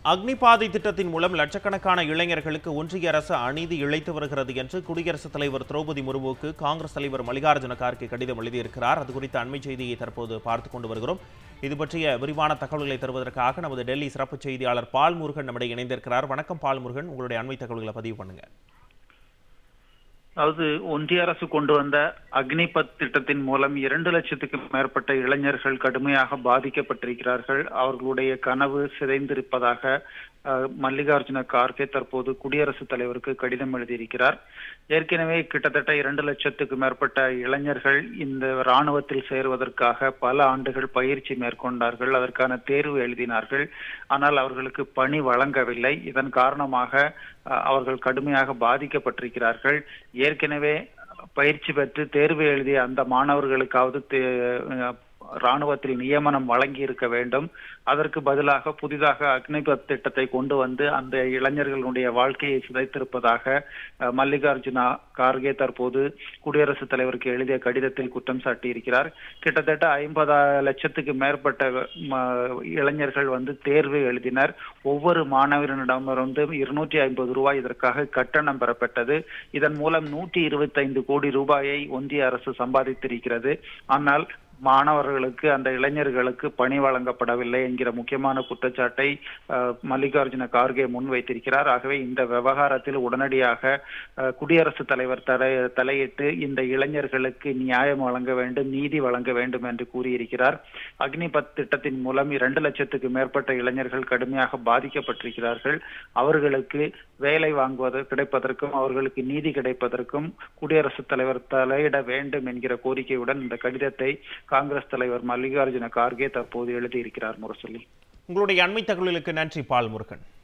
அக்னிபாதை திட்டத்தின் மூலம் லட்சக்கணக்கான இளைஞர்களுக்கு ஒன்றிய அரசு அநீதி இழைத்து வருகிறது என்று குடியரசுத் தலைவர் திரௌபதி முர்முவுக்கு காங்கிரஸ் தலைவர் மல்லிகார்ஜுன கார்கே கடிதம் எழுதியிருக்கிறார் அது குறித்த அண்மை செய்தியை தற்போது பார்த்துக் கொண்டு வருகிறோம் இது பற்றிய விரிவான தகவல்களை தருவதற்காக நமது டெல்லி சிறப்பு செய்தியாளர் பால் முருகன் நம்மிடையே இணைந்திருக்கிறார் வணக்கம் பால் முருகன் உங்களுடைய அண்மை தகவல்களை பதிவு பண்ணுங்க அதாவது ஒன்றிய அரசு கொண்டு வந்த அக்னிபத் திட்டத்தின் மூலம் இரண்டு லட்சத்துக்கும் மேற்பட்ட இளைஞர்கள் கடுமையாக பாதிக்கப்பட்டிருக்கிறார்கள் அவர்களுடைய கனவு சிதைந்திருப்பதாக அஹ், மல்லிகார்ஜுன கார்கே தற்போது குடியரசுத் தலைவருக்கு கடிதம் எழுதியிருக்கிறார் ஏற்கனவே கிட்டத்தட்ட இரண்டு லட்சத்துக்கு மேற்பட்ட இளைஞர்கள் இந்த ராணுவத்தில் சேருவதற்காக பல ஆண்டுகள் பயிற்சி மேற்கொண்டார்கள் அதற்கான தேர்வு எழுதினார்கள் ஆனால் அவர்களுக்கு பணி வழங்கவில்லை இதன் காரணமாக அஹ், அவர்கள் கடுமையாக பாதிக்கப்பட்டிருக்கிறார்கள் ஏற்கனவே பயிற்சி பெற்று தேர்வு எழுதிய அந்த மாணவர்களுக்காவது தே- அஹ், ராணுவத்தில் நியமனம் வழங்கி இருக்க வேண்டும் அதற்கு பதிலாக புதிதாக அக்னிபத் திட்டத்தை கொண்டு வந்து அந்த இளைஞர்களுடைய வாழ்க்கையை சிதைத்திருப்பதாக அஹ், மல்லிகார்ஜுனா கார்கே தற்போது குடியரசுத் தலைவருக்கு எழுதிய கடிதத்தில் குற்றம் சாட்டியிருக்கிறார் கிட்டத்தட்ட ஐம்பது லட்சத்துக்கு மேற்பட்ட ம, இளைஞர்கள் வந்து தேர்வு எழுதினர் ஒவ்வொரு மாணவரிடமிருந்து இருநூற்றி ஐம்பது ரூபாய் இதற்காக கட்டணம் பெறப்பட்டது இதன் மூலம் நூற்றி இருபத்தைந்து கோடி ரூபாயை ஒன்றிய அரசு சம்பாதித்திருக்கிறது ஆனால் மாணவர்களுக்கு அந்த இளைஞர்களுக்கு பணி வழங்கப்படவில்லை என்கிற முக்கியமான குற்றச்சாட்டை அஹ், மல்லிகார்ஜுன கார்கே முன்வைத்திருக்கிறார் ஆகவே இந்த விவகாரத்தில் உடனடியாக அஹ், குடியரசுத் தலைவர் தலை தலையிட்டு இந்த இளைஞர்களுக்கு நியாயம் வழங்க வேண்டும் நீதி வழங்க வேண்டும் என்று கூறியிருக்கிறார் அக்னிபத் திட்டத்தின் மூலம் இரண்டு லட்சத்துக்கு மேற்பட்ட இளைஞர்கள் கடுமையாக பாதிக்கப்பட்டிருக்கிறார்கள் அவர்களுக்கு வேலை வாங்குவது கிடைப்பதற்கும் அவர்களுக்கு நீதி கிடைப்பதற்கும் குடியரசுத் தலைவர் தலையிட வேண்டும் என்கிற கோரிக்கையுடன் இந்த கடிதத்தை காங்கிரஸ் தலைவர் மல்லிகார்ஜுன கார்கே தற்போது எழுதியிருக்கிறார் முரசொலி உங்களுடைய அண்மை தகவல்களுக்கு நன்றி பால் முருகன்